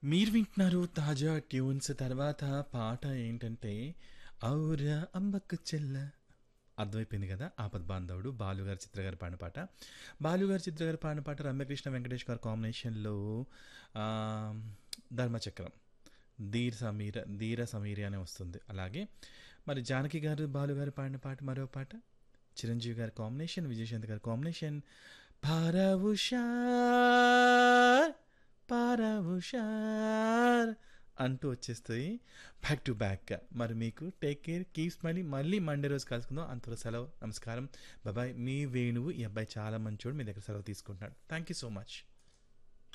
మీరు వింటున్నారు తాజా ట్యూన్స్ తర్వాత పాట ఏంటంటే ఔరా అంబకు చెల్ల అర్థమైపోయింది కదా ఆపద్ బాంధవుడు బాలుగారి చిత్రగారి పాడిన పాట బాలుగారి చిత్రగారి పాడిన పాట రమ్యకృష్ణ వెంకటేష్ గారి కాంబినేషన్లో ఆ, ధర్మచక్రం ధీర్ సమీర ధీర సమీరి అనే వస్తుంది అలాగే మరి జానకి గారు బాలుగారు పాడిన పాట మరో పాట చిరంజీవి గారి కాంబినేషన్ విజయశాంతి గారి కాంబినేషన్ పారవుషార్ పారవుషార్ అంటూ వచ్చేస్తాయి బ్యాక్ టు బ్యాక్ మరి మీకు టేక్ కేర్ కీప్ స్మైలింగ్ మళ్ళీ మండే రోజు కలుసుకుందాం అంతలో సెలవు నమస్కారం బాబాయ్ మీ వేణువు ఈ అబ్బాయి చాలా మంచోడు మీ దగ్గర సెలవు తీసుకుంటున్నాడు థ్యాంక్ యూ సో మచ్